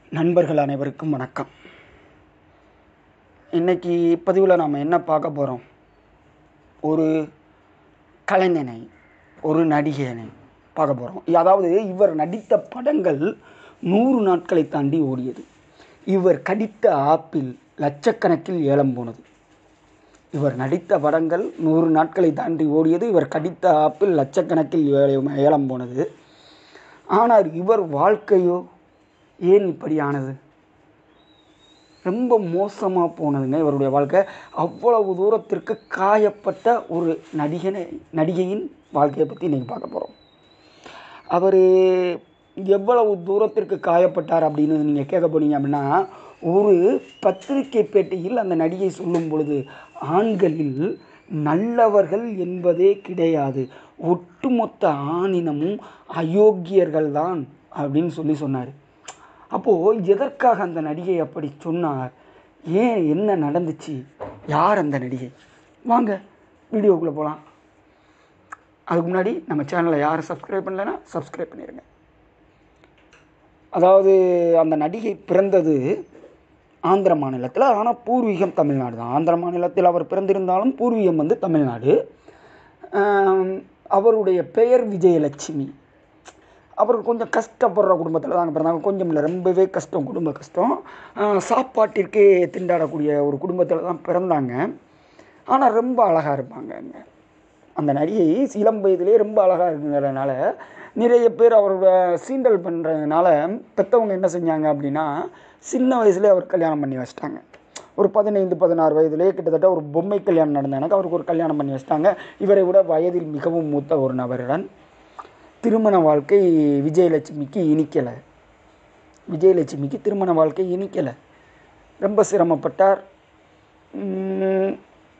நண்பர்கள் அனைவருக்கும் வணக்கம் இன்னைக்கு பதிவில் நாம் என்ன பார்க்க போகிறோம் ஒரு கலைஞனை ஒரு நடிகனை பார்க்க போகிறோம் அதாவது இவர் நடித்த படங்கள் நூறு நாட்களை தாண்டி ஓடியது இவர் கடித்த ஆப்பிள் லட்சக்கணக்கில் ஏலம் போனது இவர் நடித்த படங்கள் நூறு நாட்களை தாண்டி ஓடியது இவர் கடித்த ஆப்பிள் லட்சக்கணக்கில் ஏலம் ஏலம் போனது ஆனால் இவர் வாழ்க்கையோ ஏன் இப்படி ஆனது ரொம்ப மோசமாக போனதுங்க இவருடைய வாழ்க்கை அவ்வளவு தூரத்திற்கு காயப்பட்ட ஒரு நடிகனை நடிகையின் வாழ்க்கையை பற்றி இன்றைக்கி பார்க்க போகிறோம் அவர் எவ்வளவு தூரத்திற்கு காயப்பட்டார் அப்படின்னு நீங்கள் கேட்க போனீங்க அப்படின்னா ஒரு பத்திரிகை பேட்டியில் அந்த நடிகை சொல்லும் பொழுது ஆண்களில் நல்லவர்கள் என்பதே கிடையாது ஒட்டுமொத்த ஆணினமும் அயோக்கியர்கள் தான் அப்படின்னு சொல்லி சொன்னார் அப்போது எதற்காக அந்த நடிகை அப்படி சொன்னார் ஏன் என்ன நடந்துச்சு யார் அந்த நடிகை வாங்க வீடியோக்குள்ளே போகலாம் அதுக்கு முன்னாடி நம்ம சேனலை யாரும் சப்ஸ்கிரைப் பண்ணலைன்னா சப்ஸ்கிரைப் பண்ணிடுங்க அதாவது அந்த நடிகை பிறந்தது ஆந்திர மாநிலத்தில் ஆனால் பூர்வீகம் தமிழ்நாடு தான் ஆந்திர மாநிலத்தில் அவர் பிறந்திருந்தாலும் பூர்வீகம் வந்து தமிழ்நாடு ஆம், அவருடைய பெயர் விஜயலட்சுமி அவர் கொஞ்சம் கஷ்டப்படுற குடும்பத்தில் தாங்க பிறந்தாங்க கொஞ்சம் இல்லை ரொம்பவே கஷ்டம் குடும்ப கஷ்டம் ஆஹ் சாப்பாட்டிற்கே திண்டாடக்கூடிய ஒரு குடும்பத்தில் தான் பிறந்தாங்க ஆனால் ரொம்ப அழகாக இருப்பாங்கங்க அந்த நடிகை இளம் வயதிலே ரொம்ப அழகாக இருக்கிறதுனால நிறைய பேர் அவரோட சீண்டல் பண்ணுறதுனால பெற்றவங்க என்ன செஞ்சாங்க அப்படின்னா சின்ன வயசுலேயே அவர் கல்யாணம் பண்ணி வச்சிட்டாங்க ஒரு பதினைந்து பதினாறு வயதிலே கிட்டத்தட்ட ஒரு பொம்மை கல்யாணம் நடந்த எனக்கு அவருக்கு ஒரு கல்யாணம் பண்ணி வச்சிட்டாங்க இவரை விட வயதில் மிகவும் மூத்த ஒரு நபருடன் திருமண வாழ்க்கை விஜயலட்சுமிக்கு இனிக்கலை விஜயலட்சுமிக்கு திருமண வாழ்க்கை இனிக்கலை ரொம்ப சிரமப்பட்டார் உம்,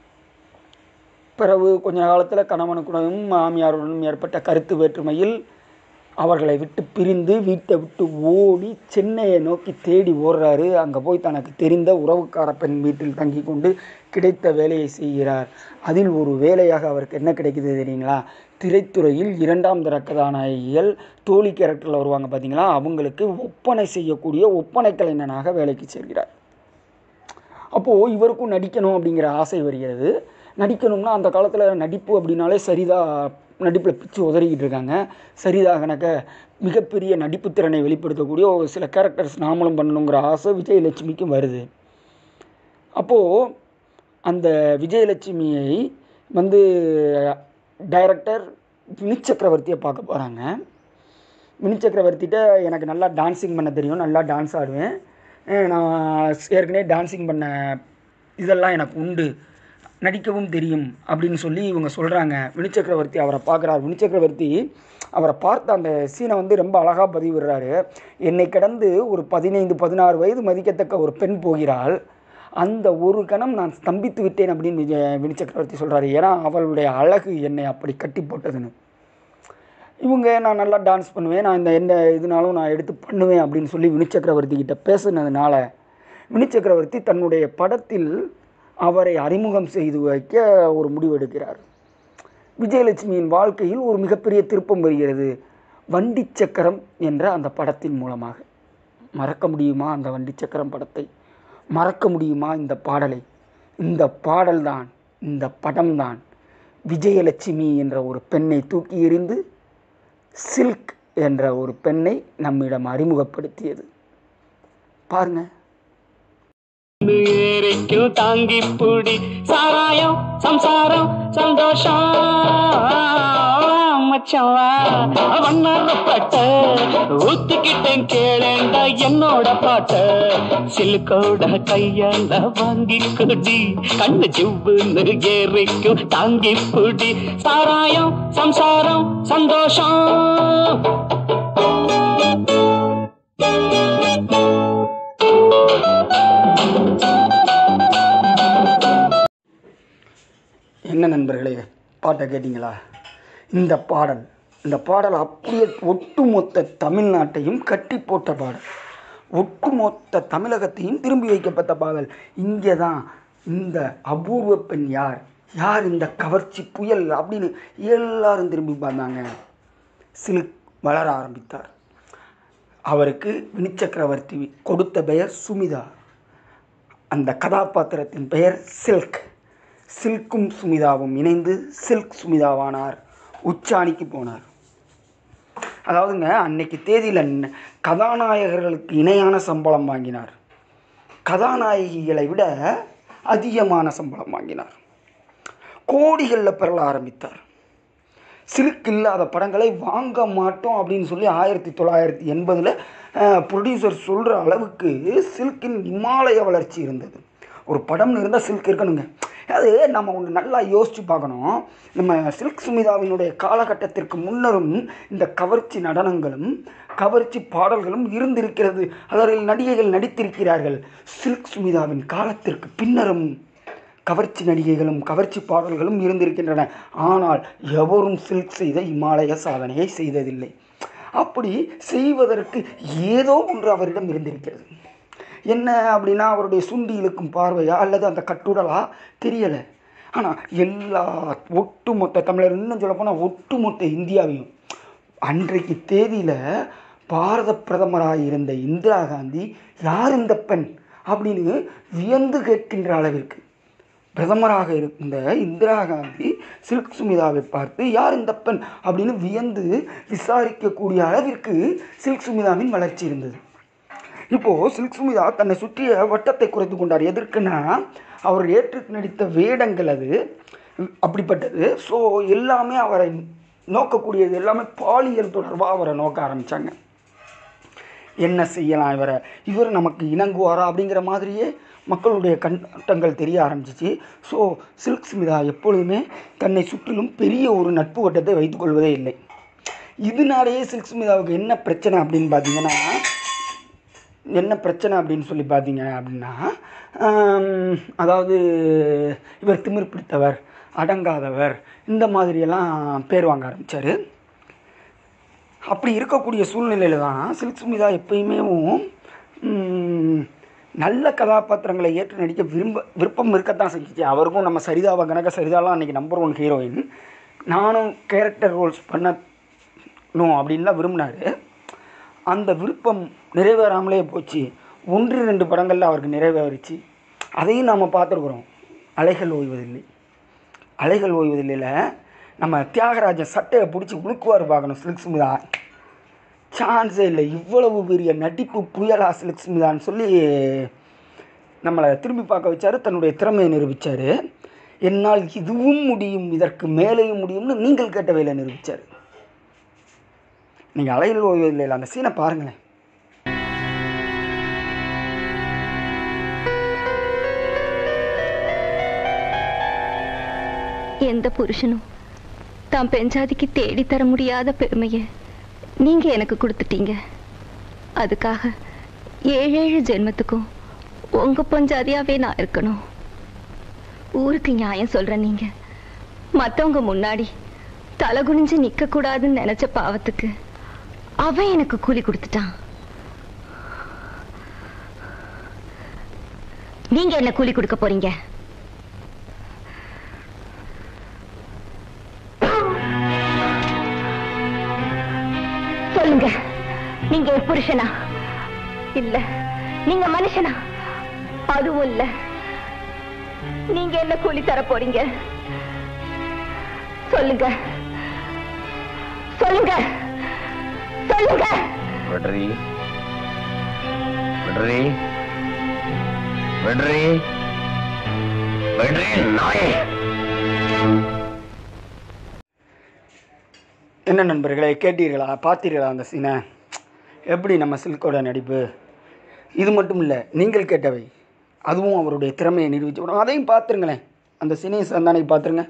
பிறகு கொஞ்ச காலத்தில் கணவனுக்குடனும் மாமியாருடனும் ஏற்பட்ட கருத்து வேற்றுமையில் அவர்களை விட்டு பிரிந்து வீட்டை விட்டு ஓடி சென்னையை நோக்கி தேடி ஓடுறாரு அங்கே போய் தனக்கு தெரிந்த உறவுக்கார பெண் வீட்டில் தங்கி கொண்டு கிடைத்த வேலையை செய்கிறார் அதில் ஒரு வேலையாக அவருக்கு என்ன கிடைக்குது தெரியுங்களா திரைத்துறையில் இரண்டாம் தர கதாநாயகிகள் தோழி கேரக்டரில் வருவாங்க பார்த்தீங்களா அவங்களுக்கு ஒப்பனை செய்யக்கூடிய ஒப்பனை கலைஞனாக வேலைக்கு சேர்கிறார் அப்போது இவருக்கும் நடிக்கணும் அப்படிங்கிற ஆசை வருகிறது நடிக்கணும்னா அந்த காலத்தில் நடிப்பு அப்படின்னாலே சரிதா நடிப்பில் பிச்சு உதறிக்கிட்டு இருக்காங்க சரிதா கணக்க மிகப்பெரிய நடிப்பு திறனை வெளிப்படுத்தக்கூடிய ஒரு சில கேரக்டர்ஸ் நாமளும் பண்ணணுங்கிற ஆசை விஜயலட்சுமிக்கும் வருது அப்போது அந்த விஜயலட்சுமியை வந்து டைரக்டர் வினித் சக்கரவர்த்தியை பார்க்க போகிறாங்க வினித் சக்கரவர்த்திட்ட எனக்கு நல்லா டான்ஸிங் பண்ண தெரியும் நல்லா டான்ஸ் ஆடுவேன் அஹ் நான் ஏற்கனவே டான்ஸிங் பண்ண இதெல்லாம் எனக்கு உண்டு நடிக்கவும் தெரியும் அப்படின்னு சொல்லி இவங்க சொல்கிறாங்க வினித் சக்கரவர்த்தி அவரை பார்க்குறாரு வினித் சக்கரவர்த்தி அவரை பார்த்த அந்த சீனை வந்து ரொம்ப அழகாக பதிவிடுறாரு என்னை கடந்து ஒரு பதினைந்து பதினாறு வயது மதிக்கத்தக்க ஒரு பெண் போகிறாள் அந்த ஒரு கணம் நான் ஸ்தம்பித்து விட்டேன் அப்படின்னு விஜய வினித் சக்கரவர்த்தி சொல்கிறாரு ஏன்னா அவளுடைய அழகு என்னை அப்படி கட்டி போட்டதுன்னு இவங்க நான் நல்லா டான்ஸ் பண்ணுவேன் நான் இந்த எந்த இதுனாலும் நான் எடுத்து பண்ணுவேன் அப்படின்னு சொல்லி வினித் சக்கரவர்த்தி கிட்ட பேசுனதுனால வினித் சக்கரவர்த்தி தன்னுடைய படத்தில் அவரை அறிமுகம் செய்து வைக்க ஒரு முடிவு எடுக்கிறார் விஜயலட்சுமியின் வாழ்க்கையில் ஒரு மிகப்பெரிய திருப்பம் வருகிறது வண்டி சக்கரம் என்ற அந்த படத்தின் மூலமாக மறக்க முடியுமா அந்த வண்டி சக்கரம் படத்தை மறக்க முடியுமா இந்த பாடலை இந்த பாடல்தான் இந்த படம்தான் விஜயலட்சுமி என்ற ஒரு பெண்ணை தூக்கி எறிந்து சில்க் என்ற ஒரு பெண்ணை நம்மிடம் அறிமுகப்படுத்தியது பாருங்க ஏரிக்கும் தாங்கி புடி சாராயம் சம்சாரம் சந்தோஷம் மச்சவா வண்ணார பாட்ட ஊத்துக்கிட்டேன் கேளேண்டா என்னோட பாட்ட சிலுக்கோட கையால வாங்கி குடி கண்ணு ஜிவ்வுன்னு ஏரிக்கும் தாங்கி புடி சாராயம் சம்சாரம் சந்தோஷம் என்ன நண்பர்களே பாட்டை கேட்டிங்களா இந்த பாடல் இந்த பாடல் அப்படியே ஒட்டுமொத்த தமிழ்நாட்டையும் கட்டி போட்ட பாடல் ஒட்டுமொத்த தமிழகத்தையும் திரும்பி வைக்கப்பட்ட பாடல் இங்கே தான் இந்த அபூர்வ பெண் யார் யார் இந்த கவர்ச்சி புயல் அப்படின்னு எல்லாரும் திரும்பி பார்த்தாங்க சிலுக் வளர ஆரம்பித்தார் அவருக்கு வினிச்சக்கரவர்த்தி கொடுத்த பெயர் சுமிதா அந்த கதாபாத்திரத்தின் பெயர் சில்க் சில்க்கும் சுமிதாவும் இணைந்து சில்க் சுமிதாவானார் உச்சாணிக்கு போனார் அதாவதுங்க அன்னைக்கு தேதியில் ந- கதாநாயகர்களுக்கு இணையான சம்பளம் வாங்கினார் கதாநாயகிகளை விட அதிகமான சம்பளம் வாங்கினார் கோடிகளில் பெறல ஆரம்பித்தார் சில்க் இல்லாத படங்களை வாங்க மாட்டோம் அப்படின்னு சொல்லி ஆயிரத்தி தொள்ளாயிரத்தி எண்பதில் ப்ரொடியூசர் சொல்கிற அளவுக்கு சில்கின் இமாலய வளர்ச்சி இருந்தது ஒரு படம்னு இருந்தால் சில்க் இருக்கணுங்க அது நம்ம ஒன்று நல்லா யோசித்து பார்க்கணும் நம்ம சில்க் சுமிதாவினுடைய காலகட்டத்திற்கு முன்னரும் இந்த கவர்ச்சி நடனங்களும் கவர்ச்சி பாடல்களும் இருந்திருக்கிறது அதில் நடிகைகள் நடித்திருக்கிறார்கள் சில்க் சுமிதாவின் காலத்திற்கு பின்னரும் கவர்ச்சி நடிகைகளும் கவர்ச்சி பாடல்களும் இருந்திருக்கின்றன ஆனால் எவரும் சில்க் செய்த இமாலய சாதனையை செய்ததில்லை அப்படி செய்வதற்கு ஏதோ ஒன்று அவரிடம் இருந்திருக்கிறது என்ன அப்படின்னா அவருடைய சுண்டி இழுக்கும் பார்வையா அல்லது அந்த கட்டுடலா தெரியலை ஆனால் எல்லா ஒட்டுமொத்த தமிழர் இன்னும் சொல்லப்போனால் ஒட்டுமொத்த இந்தியாவையும் அன்றைக்கு தேதியில் பாரத பிரதமராக இருந்த இந்திரா காந்தி யார் இந்த பெண் அப்படின்னு வியந்து கேட்கின்ற அளவிற்கு பிரதமராக இருந்த இந்திரா காந்தி சில்க் சுமிதாவை பார்த்து யார் இந்த பெண் அப்படின்னு வியந்து விசாரிக்கக்கூடிய அளவிற்கு சில்க் சுமிதாவின் வளர்ச்சி இருந்தது இப்போது சில்க் சுமிதா தன்னை சுற்றிய வட்டத்தை குறைத்து கொண்டார் எதற்குன்னா அவர் ஏற்று நடித்த வேடங்கள் அது அப்படிப்பட்டது ஸோ எல்லாமே அவரை நோக்கக்கூடியது எல்லாமே பாலியல் தொடர்பாக அவரை நோக்க ஆரம்பித்தாங்க என்ன செய்யலாம் இவரை இவர் நமக்கு இணங்குவாரா அப்படிங்கிற மாதிரியே மக்களுடைய கண்ணோட்டங்கள் தெரிய ஆரம்பிச்சிச்சு ஸோ சில்க் ஸ்மிதா எப்பொழுதுமே தன்னை சுற்றிலும் பெரிய ஒரு நட்பு வட்டத்தை வைத்துக்கொள்வதே இல்லை இதனாலேயே சில்க் ஸ்மிதாவுக்கு என்ன பிரச்சனை அப்படின்னு பார்த்தீங்கன்னா என்ன பிரச்சனை அப்படின்னு சொல்லி பார்த்தீங்க அப்படின்னா ஆம், அதாவது இவர் திமிர் பிடித்தவர் அடங்காதவர் இந்த மாதிரியெல்லாம் பேர் வாங்க ஆரம்பித்தார் அப்படி இருக்கக்கூடிய சூழ்நிலையில் தான் சில்க் சுமிதா எப்பயுமே ம், நல்ல கதாபாத்திரங்களை ஏற்று நடிக்க விரும்ப விருப்பம் இருக்கத்தான் செஞ்சுச்சு அவருக்கும் நம்ம சரிதாவை கணக்க சரிதாலாம் அன்றைக்கி நம்பர் ஒன் ஹீரோயின் நானும் கேரக்டர் ரோல்ஸ் பண்ணணும் அப்படின்லாம் விரும்பினார் அந்த விருப்பம் நிறைவேறாமலே போச்சு ஒன்று ரெண்டு படங்களில் அவருக்கு நிறைவேறிச்சு அதையும் நாம் பார்த்துருக்குறோம் அலைகள் ஓய்வதில்லை அலைகள் ஓய்வதில்லையில் நம்ம தியாகராஜன் சட்டையை பிடிச்சி உழுக்குவார் பார்க்கணும் சில்க் ஸ்மிதா சான்ஸே இல்லை இவ்வளவு பெரிய நடிப்பு புயலா சில்க் ஸ்மிதான்னு சொல்லி நம்மளை திரும்பி பார்க்க வச்சாரு தன்னுடைய திறமையை நிரூபித்தார் என்னால் இதுவும் முடியும் இதற்கு மேலேயும் முடியும்னு நீங்கள் கேட்ட வேலை நிரூபித்தார் நீங்கள் அலையில் ஓய்வதில்லை அந்த சீனை பாருங்களேன் எந்த புருஷனும் தாம் பெஞ்சாதிக்கு தேடி தர முடியாத பெருமையை நீங்க எனக்கு கொடுத்துட்டீங்க அதுக்காக ஏழேழு ஜென்மத்துக்கும் உங்க பொஞ்சாதியாவே நான் இருக்கணும் ஊருக்கு நியாயம் சொல்ற நீங்க மத்தவங்க முன்னாடி தலை குனிஞ்சு நிக்க கூடாதுன்னு நினைச்ச பாவத்துக்கு அவன் எனக்கு கூலி கொடுத்துட்டான் நீங்க என்ன கூலி கொடுக்க போறீங்க சொல்லுங்க நீங்க என் புருஷனா இல்ல நீங்க மனுஷனா அதுவும் இல்ல நீங்க என்ன கூலி தர போறீங்க சொல்லுங்க சொல்லுங்க சொல்லுங்க விடுறி விடுறி விடுறி விடுறி நாயே என்ன நண்பர்களே கேட்டீர்களா பார்த்தீர்களா அந்த சீனை எப்படி நம்ம சில்கோட நடிப்பு இது மட்டும் இல்லை நீங்கள் கேட்டவை அதுவும் அவருடைய திறமையை நிரூபிச்சு விடும். அதையும் பார்த்துருங்களேன் அந்த சீனையும் சந்தானை பார்த்துருங்க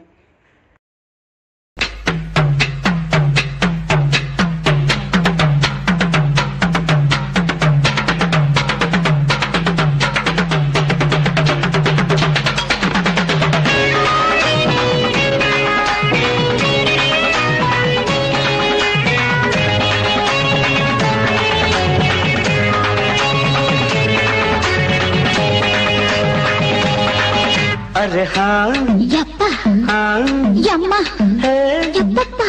अरे हाँ ಯಪ್ಪ हाँ ಯಮ್ಮ है ಯಪ್ಪಪ್ಪ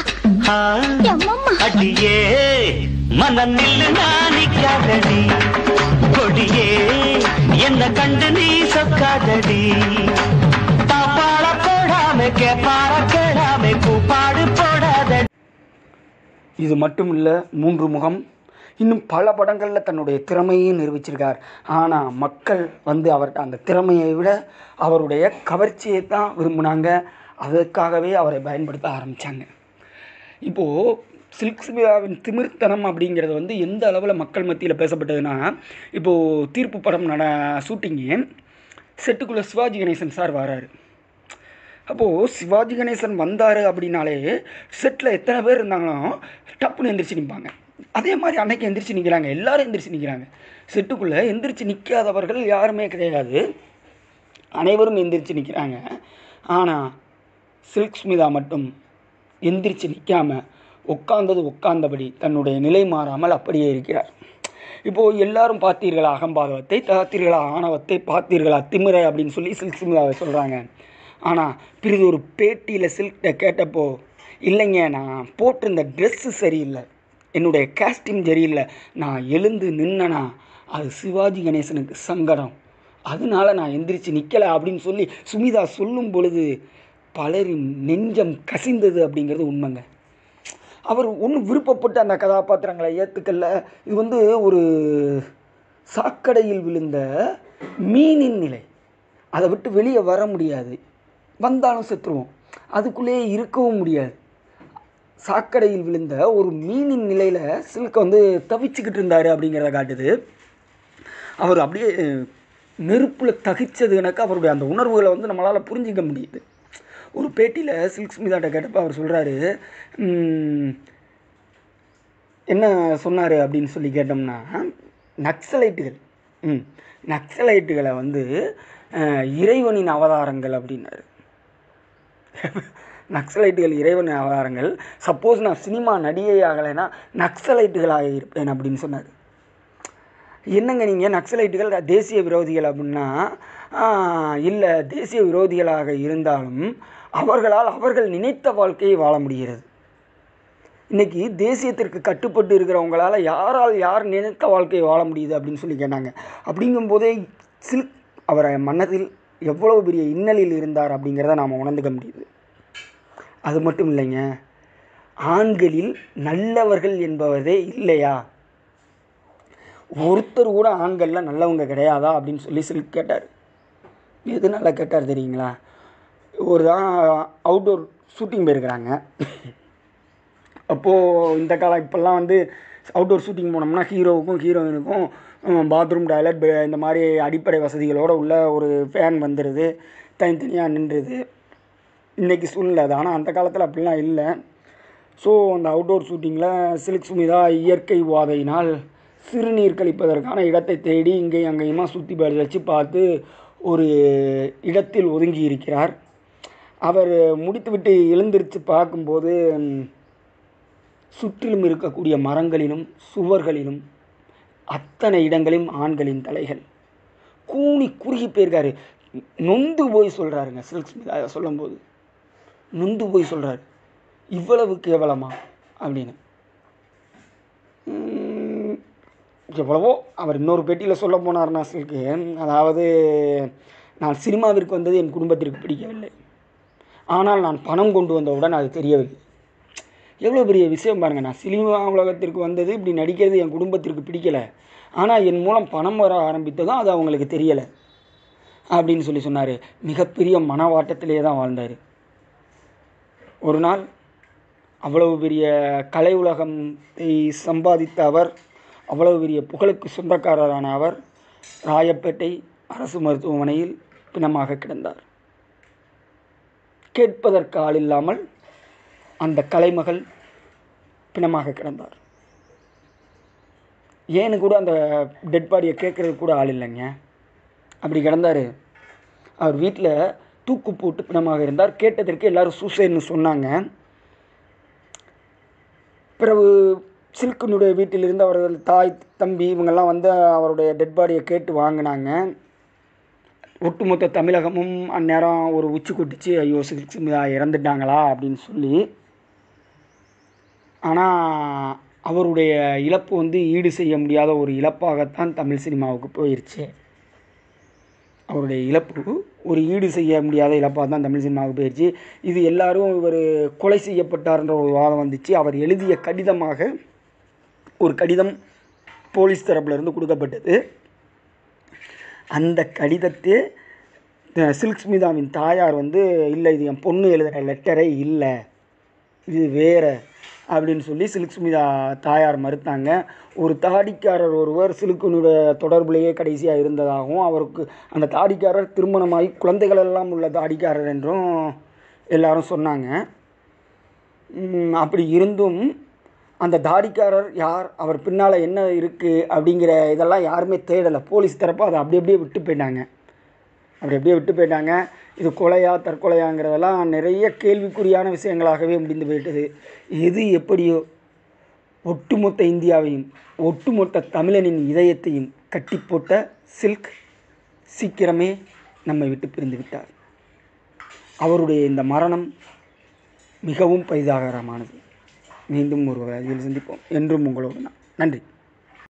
ஆ, அடியே மனம் நில்லு நாணிக்காதடி கொடியே என்ன கண்டு நீ சொக்காதடி தாப்பாள போடாம கேப்பார கேடாம கூப்பாடு போடாத இது மட்டும் இல்லை மூன்று முகம் இன்னும் பல படங்களில் தன்னுடைய திறமையும் நிரூபிச்சிருக்கார் ஆனால் மக்கள் வந்து அவர்கிட்ட அந்த திறமையை விட அவருடைய கவர்ச்சியை தான் விரும்பினாங்க அதற்காகவே அவரை பயன்படுத்த ஆரம்பித்தாங்க இப்போது சில்க் சிமிதாவின் திமிர்த்தனம் அப்படிங்கிறது வந்து எந்த அளவில் மக்கள் மத்தியில் பேசப்பட்டதுன்னா இப்போது தீர்ப்பு படம் நட ஷூட்டிங்கு செட்டுக்குள்ளே சிவாஜி கணேசன் சார் வராரு அப்போது சிவாஜி கணேசன் வந்தார் அப்படின்னாலே செட்டில் எத்தனை பேர் இருந்தாங்களோ டப்புன்னு எந்திரிச்சு நிற்பாங்க அதே மாதிரி அன்னைக்கு எந்திரிச்சு நிற்கிறாங்க எல்லாரும் எந்திரிச்சு நிற்கிறாங்க செட்டுக்குள்ளே எந்திரிச்சு நிற்காதவர்கள் யாருமே கிடையாது அனைவரும் எந்திரிச்சு நிற்கிறாங்க ஆனால் சில்க் ஸ்மிதா மட்டும் எந்திரிச்சு நிற்காம உட்கார்ந்தது உட்கார்ந்தபடி தன்னுடைய நிலை மாறாமல் அப்படியே இருக்கிறார் இப்போது எல்லாரும் பார்த்தீர்களா அகம்பாதவத்தை பார்த்தீர்களா ஆணவத்தை பார்த்தீர்களா திமிரை அப்படின்னு சொல்லி சில்க் ஸ்மிதாவை சொல்கிறாங்க ஆனால் பிறகு ஒரு பேட்டியில் சில்கிட்ட கேட்டப்போ இல்லைங்க நான் போட்டிருந்த ட்ரெஸ்ஸு சரியில்லை என்னுடைய காஸ்டியூம் சரியில்லை நான் எழுந்து நின்னனா அது சிவாஜி கணேசனுக்கு சங்கடம் அதனால நான் எந்திரிச்சு நிற்கலை அப்படின்னு சொல்லி சுமிதா சொல்லும் பொழுது பலரின் நெஞ்சம் கசிந்தது அப்படிங்கிறது உண்மைங்க அவர் ஒன்றும் விருப்பப்பட்டு அந்த கதாபாத்திரங்களை ஏற்றுக்கல இது வந்து ஒரு சாக்கடையில் விழுந்த மீனின் நிலை அதை விட்டு வெளியே வர முடியாது வந்தாலும் செத்துருவோம் அதுக்குள்ளேயே இருக்கவும் முடியாது சாக்கடையில் விழுந்த ஒரு மீனின் நிலையில் சில்க் வந்து தவிச்சுக்கிட்டு இருந்தார் அப்படிங்கிறத காட்டுது அவர் அப்படியே நெருப்பில் தகிச்சது எனக்கு அவருடைய அந்த உணர்வுகளை வந்து நம்மளால் புரிஞ்சிக்க முடியுது ஒரு பேட்டியில் சில்க் ஸ்மிதாட்ட கேட்டப்போ அவர் சொல்கிறாரு என்ன சொன்னார் அப்படின்னு சொல்லி கேட்டோம்னா நக்சலைட்டுகள் ம் நக்சலைட்டுகளை வந்து அஹ், இறைவனின் அவதாரங்கள் அப்படின்னாரு நக்சலைட்டுகள் இறைவனின் அவதாரங்கள் சப்போஸ் நான் சினிமா நடிகை ஆகலைன்னா நக்சலைட்டுகளாக இருப்பேன் அப்படின்னு சொன்னார் என்னங்க நீங்கள் நக்சலைட்டுகள் தேசிய விரோதிகள் அப்படின்னா இல்லை தேசிய விரோதிகளாக இருந்தாலும் அவர்களால் அவர்கள் நினைத்த வாழ்க்கையை வாழ முடிகிறது இன்னைக்கு தேசியத்திற்கு கட்டுப்பட்டு இருக்கிறவங்களால யாரால் யார் நினைத்த வாழ்க்கையை வாழ முடியுது அப்படின்னு சொல்லி கேட்டாங்க அப்படிங்கும்போதே சில்க் அவரை மனதில் எவ்வளவு பெரிய இன்னலில் இருந்தார் அப்படிங்கிறத நாம் உணர்ந்துக்க முடியுது அது மட்டும் இல்லைங்க ஆண்களில் நல்லவர்கள் என்பவரே இல்லையா ஒருத்தர் கூட ஆண்களில் நல்லவங்க கிடையாதா அப்படின்னு சொல்லி சில்க் கேட்டார் எது நல்லா கேட்டார் தெரியுங்களா ஒரு தான் அவுட்டோர் ஷூட்டிங் போயிருக்கிறாங்க அப்போது இந்த காலம் இப்போல்லாம் வந்து அவுட்டோர் ஷூட்டிங் போனோம்னா ஹீரோவுக்கும் ஹீரோயினுக்கும் பாத்ரூம் டாய்லெட் இந்த மாதிரி அடிப்படை வசதிகளோடு உள்ள ஒரு ஃபேன் வந்துடுது தனித்தனியாக நின்றுது இன்றைக்கி சூழ்நிலை அது ஆனால் அந்த காலத்தில் அப்படிலாம் இல்லை ஸோ அந்த அவுட்டோர் ஷூட்டிங்கில் சில்க் சுமிதா இயற்கை வாதையினால் சிறுநீர் கழிப்பதற்கான இடத்தை தேடி இங்கேயும் அங்கேயுமா சுற்றி வச்சு பார்த்து ஒரு இடத்தில் ஒதுங்கி இருக்கிறார் அவர் முடித்துவிட்டு எழுந்திருச்சு பார்க்கும்போது ம், சுற்றிலும் இருக்கக்கூடிய மரங்களிலும் சுவர்களிலும் அத்தனை இடங்களிலும் ஆண்களின் தலைகள் கூனி குறுகி போயிருக்காரு நொந்து போய் சொல்கிறாருங்க சில்க் ஸ்மிதா அதை சொல்லும்போது நொந்து போய் சொல்கிறாரு இவ்வளவு கேவலமா அப்படின்னு உம், எவ்வளவோ அவர் இன்னொரு பேட்டியில் சொல்ல போனார்னா சில்க்கு அதாவது நான் சினிமாவிற்கு வந்தது என் குடும்பத்திற்கு பிடிக்கவில்லை ஆனால் நான் பணம் கொண்டு வந்தவுடன் அது தெரியவில்லை எவ்வளோ பெரிய விஷயம் பாருங்கள் நான் சினிமா உலகத்திற்கு வந்தது இப்படி நடிக்கிறது என் குடும்பத்திற்கு பிடிக்கலை ஆனால் என் மூலம் பணம் வர ஆரம்பித்ததும் அது அவங்களுக்கு தெரியலை அப்படின்னு சொல்லி சொன்னார் மிகப்பெரிய மனவாட்டத்திலே தான் வாழ்ந்தார் ஒரு நாள் அவ்வளவு பெரிய கலை உலகத்தை சம்பாதித்த அவர் அவ்வளவு பெரிய புகழுக்கு சொந்தக்காரரான அவர் ராயப்பேட்டை அரசு மருத்துவமனையில் பிணமாக கிடந்தார் கேட்பதற்கு ஆள் இல்லாமல் அந்த கலைமகள் பிணமாக கிடந்தார் ஏன்னு கூட அந்த டெட் பாடியை கேட்குறதுக்கு கூட ஆள் இல்லைங்க அப்படி கிடந்தார் அவர் வீட்டில் தூக்கு போட்டு பிணமாக இருந்தார் கேட்டதற்கு எல்லாரும் சூசைட்னு சொன்னாங்க பிறகு சில்கனுடைய வீட்டிலிருந்து அவர்கள் தாய் தம்பி இவங்கெல்லாம் வந்து அவருடைய டெட் பாடியை கேட்டு வாங்கினாங்க ஒட்டுமொத்த தமிழகமும் அந்நேரம் ஒரு உச்சி கொட்டிச்சு ஐயோ சில்க் ஸ்மிதா இறந்துட்டாங்களா அப்படின்னு சொல்லி ஆனால் அவருடைய இழப்பு வந்து ஈடு செய்ய முடியாத ஒரு இழப்பாகத்தான் தமிழ் சினிமாவுக்கு போயிருச்சு அவருடைய இழப்பு ஒரு ஈடு செய்ய முடியாத இழப்பாக தான் தமிழ் சினிமாவுக்கு போயிடுச்சு இது எல்லாரும் இவர் கொலை செய்யப்பட்டார்ன்ற ஒரு வாதம் வந்துச்சு அவர் எழுதிய கடிதமாக ஒரு கடிதம் போலீஸ் தரப்புல இருந்து கொடுக்கப்பட்டது அந்த கடிதத்தை அஹ், சில்க் ஸ்மிதாவின் தாயார் வந்து இல்லை இது என் பொண்ணு எழுதுகிற லெட்டரே இல்லை இது வேற அப்படின்னு சொல்லி சில்க் ஸ்மிதா தாயார் மறுத்தாங்க ஒரு தாடிக்காரர் ஒருவர் சிலுக்கனுடைய தொடர்புலேயே கடைசியாக இருந்ததாகவும் அவருக்கு அந்த தாடிக்காரர் திருமணமாகி குழந்தைகள் எல்லாம் உள்ள தாடிக்காரர் என்றும் எல்லாரும் சொன்னாங்க ம், அப்படி இருந்தும் அந்த தாடிக்காரர் யார் அவர் பின்னால் என்ன இருக்குது அப்படிங்கிற இதெல்லாம் யாருமே தேடலை போலீஸ் தரப்பு அதை அப்படி அப்படியே விட்டு போயிட்டாங்க அப்படி அப்படியே விட்டு போயிட்டாங்க இது கொலையா தற்கொலையாங்கிறதெல்லாம் நிறைய கேள்விக்குறியான விஷயங்களாகவே முடிந்து போயிட்டது எது எப்படியோ ஒட்டுமொத்த இந்தியாவையும் ஒட்டுமொத்த தமிழனின் இதயத்தையும் கட்டி போட்ட சில்க் சீக்கிரமே நம்மை விட்டு பிரிந்து விட்டார் அவருடைய இந்த மரணம் மிகவும் பரிதாகரமானது மீண்டும் ஒரு அதில் சந்திப்போம் என்றும் உங்களோடு நான் நன்றி